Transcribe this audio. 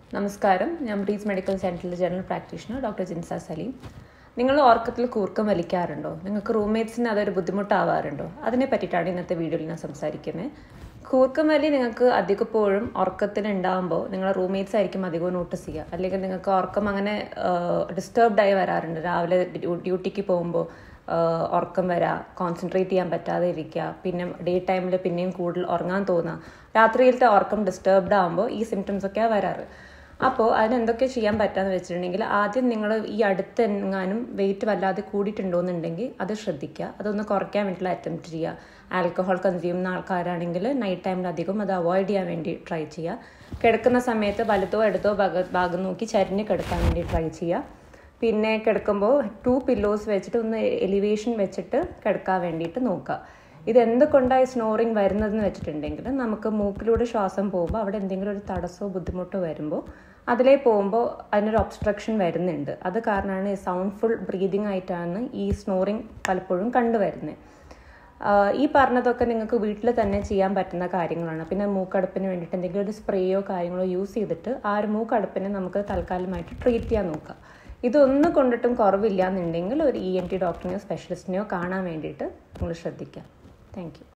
നമസ്കാരം ഞാൻ Breeze medical സെൻറ്ററിലെ general practitioner doctor Jinsa Saleem നിങ്ങൾ ഉറക്കത്തിൽ കൂർക്കം വലിക്കാറുണ്ടോ നിങ്ങൾക്ക് റൂംമേറ്റ്സിന് അതൊരു ബുദ്ധിമുട്ടാവാറുണ്ടോ അതിനെ പറ്റിയിട്ടാണ് ഇന്നത്തെ വീഡിയോയിൽ ഞാൻ സംസാരിക്കുന്നത് കൂർക്കം വലി നിങ്ങൾക്ക് അധികപ്പോഴും ഉറക്കത്തിൽ ഉണ്ടാകുമ്പോൾ നിങ്ങളെ റൂംമേറ്റ്സ് ആയിരിക്കും അധികവും നോട്ടീസ് ചെയ്യുക അല്ലെങ്കിൽ നിങ്ങൾക്ക് ഉറക്കം അങ്ങനെ ഡിസ്റ്റർബ്ഡ് ആയി വരാറുണ്ട് രാവിലെ ഡ്യൂട്ടിക്ക് പോകുമ്പോൾ ഉറക്കം വരാ കോൺസെൻട്രേറ്റ് ചെയ്യാൻ പറ്റാതെ ഇരിക്കുക പിന്നെ ഡേ ടൈമിൽ പിന്നെയും കൂടുതൽ ഉറങ്ങാൻ തോന്നുക രാത്രിയിലത്തെ ഉറക്കം ഡിസ്റ്റർബ്ഡ് ആകുമ്പോൾ ഈ സിംറ്റംസ് ഒക്കെയാണ് വരാറ് അപ്പോൾ അതിനെന്തൊക്കെ ചെയ്യാൻ പറ്റാന്ന് വെച്ചിട്ടുണ്ടെങ്കിൽ ആദ്യം നിങ്ങൾ ഈ അടുത്ത് എങ്ങാനും വെയിറ്റ് വല്ലാതെ കൂടിയിട്ടുണ്ടോയെന്നുണ്ടെങ്കിൽ അത് ശ്രദ്ധിക്കുക അതൊന്ന് കുറയ്ക്കാൻ വേണ്ടിയിട്ടുള്ള അറ്റംപ്റ്റ് ചെയ്യുക ആൽക്കഹോൾ കൺസ്യൂം ചെയ്യുന്ന ആൾക്കാരാണെങ്കിൽ നൈറ്റ് ടൈമിൽ അധികം അത് അവോയ്ഡ് ചെയ്യാൻ വേണ്ടി ട്രൈ ചെയ്യുക കിടക്കുന്ന സമയത്ത് വലത്തോ ഇടത്തോ ഭാഗ ഭാഗം നോക്കി ചരിഞ്ഞ് കിടക്കാൻ വേണ്ടി ട്രൈ ചെയ്യുക പിന്നെ കിടക്കുമ്പോൾ ടു പില്ലോസ് വെച്ചിട്ട് ഒന്ന് എലിവേഷൻ വെച്ചിട്ട് കിടക്കാൻ വേണ്ടിയിട്ട് നോക്കുക ഇത് എന്തുകൊണ്ടായി സ്നോറിങ് വരുന്നതെന്ന് വെച്ചിട്ടുണ്ടെങ്കിൽ നമുക്ക് മൂക്കിലൂടെ ശ്വാസം പോകുമ്പോൾ അവിടെ എന്തെങ്കിലും ഒരു തടസ്സമോ ബുദ്ധിമുട്ടോ വരുമ്പോൾ അതിലേ പോകുമ്പോൾ അതിനൊരു ഒബ്സ്ട്രക്ഷൻ വരുന്നുണ്ട് അത് കാരണമാണ് ഈ സൗണ്ട്ഫുൾ ബ്രീതിങ് ആയിട്ടാണ് ഈ സ്നോറിങ് പലപ്പോഴും കണ്ടുവരുന്നത് ഈ പറഞ്ഞതൊക്കെ നിങ്ങൾക്ക് വീട്ടിൽ തന്നെ ചെയ്യാൻ പറ്റുന്ന കാര്യങ്ങളാണ് പിന്നെ മൂക്കടപ്പിന് വേണ്ടിയിട്ട് എന്തെങ്കിലും ഒരു സ്പ്രേയോ കാര്യങ്ങളോ യൂസ് ചെയ്തിട്ട് ആ ഒരു മൂക്കടപ്പിനെ നമുക്ക് തൽക്കാലമായിട്ട് ട്രീറ്റ് ചെയ്യാൻ നോക്കാം ഇതൊന്നും കൊണ്ടിട്ടും കുറവില്ല എന്നുണ്ടെങ്കിൽ ഒരു ഇ എൻ ടി ഡോക്ടറിനെയോ സ്പെഷ്യലിസ്റ്റിനെയോ കാണാൻ വേണ്ടിയിട്ട് നിങ്ങൾ ശ്രദ്ധിക്കുക താങ്ക്